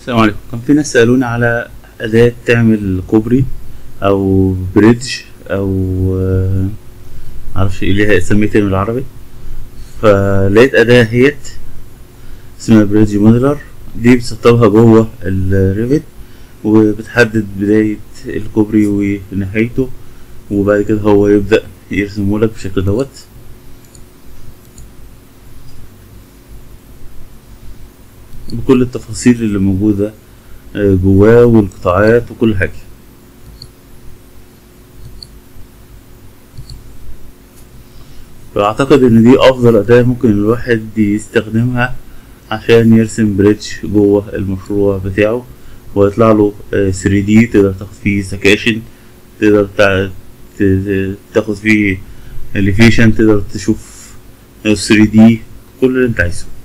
السلام عليكم كان في ناس سألوني على أداة تعمل كوبري أو بريدج أو آه، معرفش ايه ليها سميتها إيه بالعربي فلقيت أداة هيت اسمها بريدج موديلر دي بتسطبها جوه الريفت وبتحدد بداية الكوبري ونهايته وبعد كده هو يبدأ يرسمهولك بالشكل دوت بكل التفاصيل اللي موجودة آه، جواه والقطاعات وكل حاجة فأعتقد إن دي أفضل أداة ممكن الواحد يستخدمها عشان يرسم بريدج جوه المشروع بتاعه ويطلع له 3D تقدر تاخد فيه سكاشن تقدر تع- ت- ت- تاخد فيه elevation تقدر تشوف 3D كل اللي انت عايزه